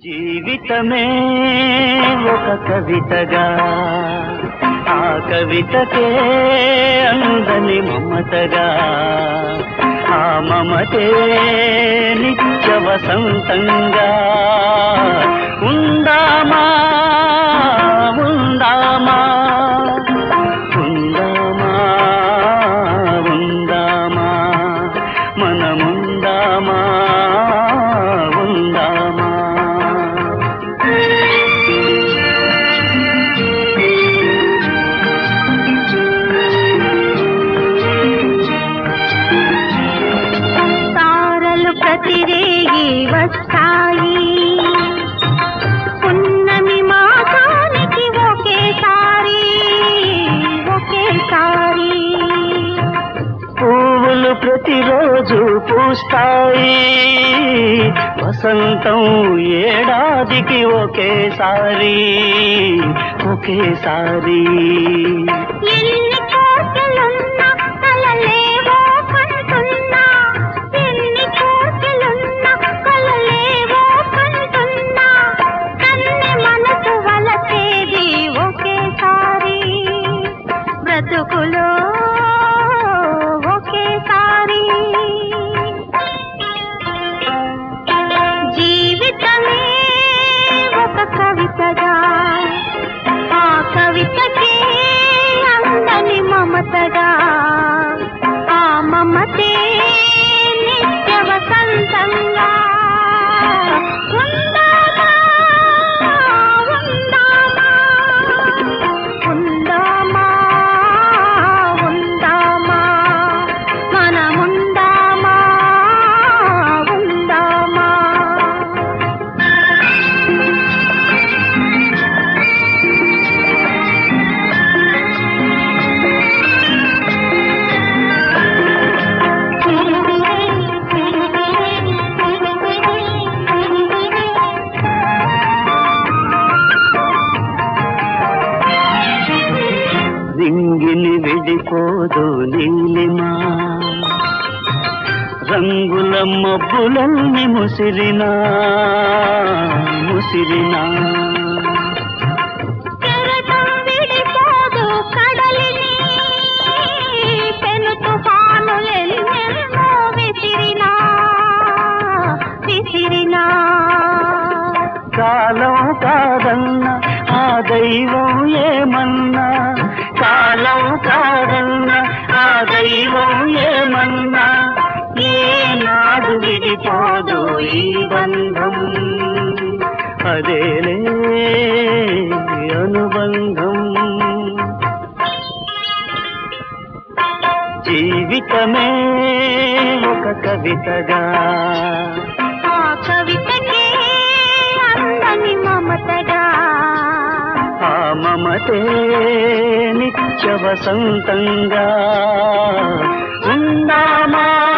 జీవితమే ఒక కవితగా ఆ కవితకే అందని మమతగా ఆ మమతే నిత్య వసంతంగా ఉందామా ఉందామా ఉందామా ఉందామా మనముందామా ఉందామా తారలు ప్రతిరేగి వస్తాయి పున్నమి మాసానికి ఒకేసారి ఒకేసారి పువ్వులు ప్రతిరోజు పూస్తాయి వసంతం ఏడాదికి ఒకేసారి ఒకేసారి ఎన్ని కోటలున్నా కలలేవో కంటున్నా ఎన్ని కోటలున్నా కలలేవో కంటున్నా కన్నె మనసు వలసేది ఒకేసారి బ్రతుకులో ఒకేసారి జీవితమే ఒక కవితగా ఆ కవితకే అందని మమతగా ఆ మమతే నిత్య వసంతంగా ఉందామా ఉందామా ఉందామా ఉందామా మనముందామా ఉందామా రింగిని విడిపోదు నీలిమా రంగుల మబ్బులన్నీ ముసిరినా ముసిరినా కెరటం విడిపోదు కడలిని పెను తుఫానులెన్నెన్నో విసిరినా విసిరినా కాలం కాదన్న ఆ దైవం ఏమన్నా కాలం కాదన్న ఆ దైవం ఏమన్నా ఏనాడు విడిపోదు ఈ బంధం అదేలే అనుబంధం జీవితమే ఒక కవితగా ఆ కవితకే అందని మమతగా ఆ మమతే నిత్య వసంతంగా ఉందామా